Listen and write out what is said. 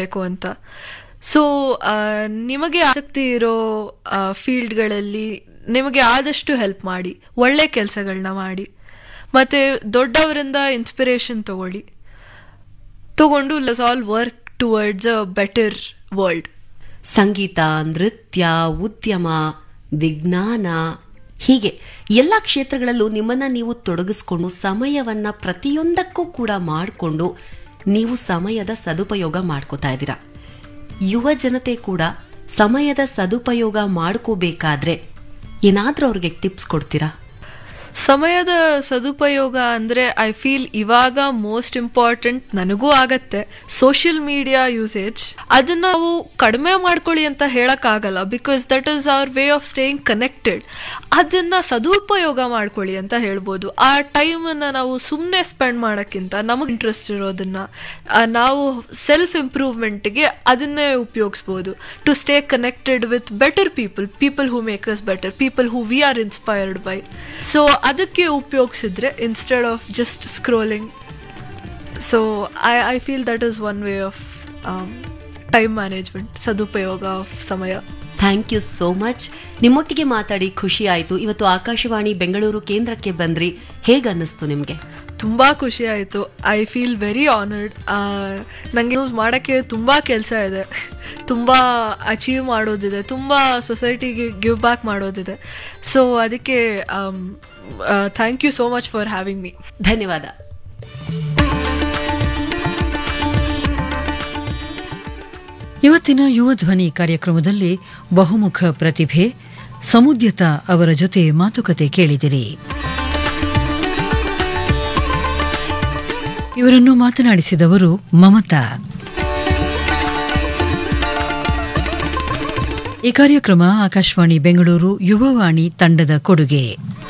ಮಾಡಬೇಕು ಅಂತ ಸೊ ನಿಮಗೆ ಆಸಕ್ತಿ ಇರೋ ಫೀಲ್ಡ್ಗಳಲ್ಲಿ ನಿಮಗೆ ಆದಷ್ಟು ಹೆಲ್ಪ್ ಮಾಡಿ ಒಳ್ಳೆ ಕೆಲಸಗಳನ್ನ ಮಾಡಿ ಮತ್ತೆ ದೊಡ್ಡವರಿಂದ ಇನ್ಸ್ಪಿರೇಷನ್ ತಗೊಳ್ಳಿ ತಗೊಂಡು let's all work towards a better world ಸಂಗೀತ ನೃತ್ಯ ಉದ್ಯಮ ವಿಜ್ಞಾನ ಹೀಗೆ ಎಲ್ಲ ಕ್ಷೇತ್ರಗಳಲ್ಲೂ ನಿಮ್ಮನ್ನ ನೀವು ತೊಡಗಿಸ್ಕೊಂಡು ಸಮಯವನ್ನ ಪ್ರತಿಯೊಂದಕ್ಕೂ ಕೂಡ ಮಾಡಿಕೊಂಡು ನೀವು ಸಮಯದ ಸದುಪಯೋಗ ಮಾಡ್ಕೋತಾ ಇದ್ದೀರಾ ಯುವ ಜನತೆ ಕೂಡ ಸಮಯದ ಸದುಪಯೋಗ ಮಾಡ್ಕೋಬೇಕಾದ್ರೆ ಏನಾದ್ರೂ ಅವ್ರಿಗೆ ಟಿಪ್ಸ್ ಕೊಡ್ತೀರಾ ಸಮಯದ ಸದುಪಯೋಗ ಅಂದ್ರೆ ಐ ಫೀಲ್ ಇವಾಗ ಮೋಸ್ಟ್ ಇಂಪಾರ್ಟೆಂಟ್ ನನಗೂ ಆಗತ್ತೆ ಸೋಷಿಯಲ್ ಮೀಡಿಯಾ ಯೂಸೇಜ್ ಅದನ್ನ ನಾವು ಕಡಿಮೆ ಮಾಡ್ಕೊಳ್ಳಿ ಅಂತ ಹೇಳಕ್ ಆಗಲ್ಲ because that is our way of staying connected ಅದನ್ನ ಸದುಪಯೋಗ ಮಾಡ್ಕೊಳ್ಳಿ ಅಂತ ಹೇಳ್ಬೋದು ಆ ಟೈಮನ್ನ ನಾವು ಸುಮ್ಮನೆ ಸ್ಪೆಂಡ್ ಮಾಡೋಕ್ಕಿಂತ ನಮಗೆ ಇಂಟ್ರೆಸ್ಟ್ ಇರೋದನ್ನ ಆ, ನಾವು ಸೆಲ್ಫ್ ಇಂಪ್ರೂವ್ಮೆಂಟ್ಗೆ ಅದನ್ನೇ ಉಪಯೋಗಿಸ್ಬೋದು to stay connected with better people people who make us better people who we are inspired by so ಅದಕ್ಕೆ ಉಪಯೋಗಿಸಿದ್ರೆ instead of just scrolling so I I feel that is one way of time management ಸದುಪಯೋಗ of ಸಮಯ thank you so much ನಿಮ್ಮೊಟ್ಟಿಗೆ ಮಾತಾಡಿ ಖುಷಿ ಆಯ್ತು ಇವತ್ತು ಆಕಾಶವಾಣಿ ಬೆಂಗಳೂರು ಕೇಂದ್ರಕ್ಕೆ ಬಂದ್ರಿ ಹೇಗೆ ಅನ್ನಿಸ್ತು ನಿಮ್ಗೆ ತುಂಬ ಖುಷಿ ಆಯಿತು ಐ ಫೀಲ್ ವೆರಿ ಆನರ್ಡ್ ನನಗೆ ಯೂಸ್ ಮಾಡೋಕ್ಕೆ ತುಂಬ ಕೆಲಸ ಇದೆ ತುಂಬ ಅಚೀವ್ ಮಾಡೋದಿದೆ ತುಂಬ ಸೊಸೈಟಿಗೆ ಗಿವ್ ಬ್ಯಾಕ್ ಮಾಡೋದಿದೆ ಸೊ ಅದಕ್ಕೆ thank you so much for having me ಧನ್ಯವಾದ ಇವತ್ತಿನ ಯುವ ಧ್ವನಿ ಕಾರ್ಯಕ್ರಮದಲ್ಲಿ ಬಹುಮುಖ ಪ್ರತಿಭೆ ಸಮುದ್ಯತ ಅವರ ಜೊತೆ ಮಾತುಕತೆ ಕೇಳಿದಿರಿ ಇವರನ್ನು ಮಾತನಾಡಿಸಿದವರು ಮಮತಾ ಈ ಕಾರ್ಯಕ್ರಮ ಆಕಾಶವಾಣಿ ಬೆಂಗಳೂರು ಯುವವಾಣಿ ತಂಡದ ಕೊಡುಗೆ